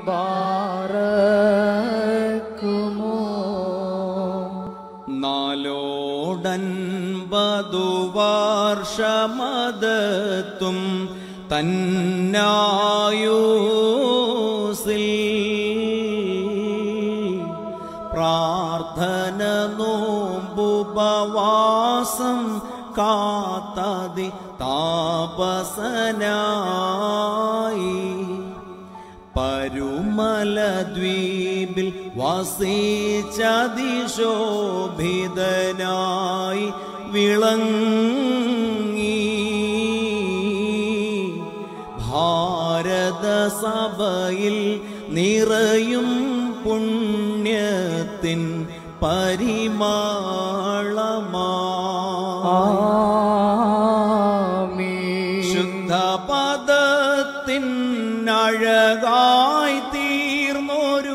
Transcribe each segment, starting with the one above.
ബാറക്കുമോ നാലോടൻപതു വർഷമതത്തും തന്നായൂസിൽ പ്രാർത്ഥന നോമ്പുപവാസം കാത്തതി താപസനായി പരുമലദ്വീപിൽ വസിച്ചതിശോഭിതനായി വിളങ്ങി ഭാരതസഭയിൽ നിറയും പുണ്യത്തിൻ പരിമാളമാ ആമീൻ ശുദ്ധ പദത്തിനഴകായി തീർന്നൊരു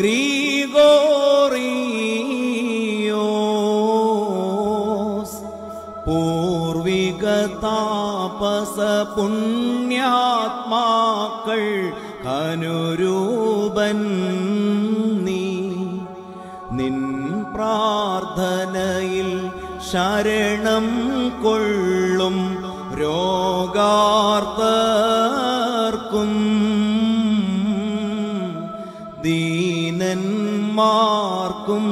ഗ്രീഗോറിയോസ് പൂർവിക താപസ പുണ്യാത്മാക്കൾ കനുരൂപൻ നീ നിൻ പ്രാർത്ഥനയിൽ ശരണം കൊള്ളും രോഗാർത്തർക്കും ദീനന്മാർക്കും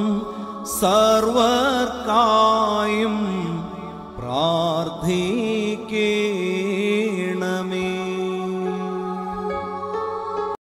സർവർക്കായും പ്രാർത്ഥിക്കേ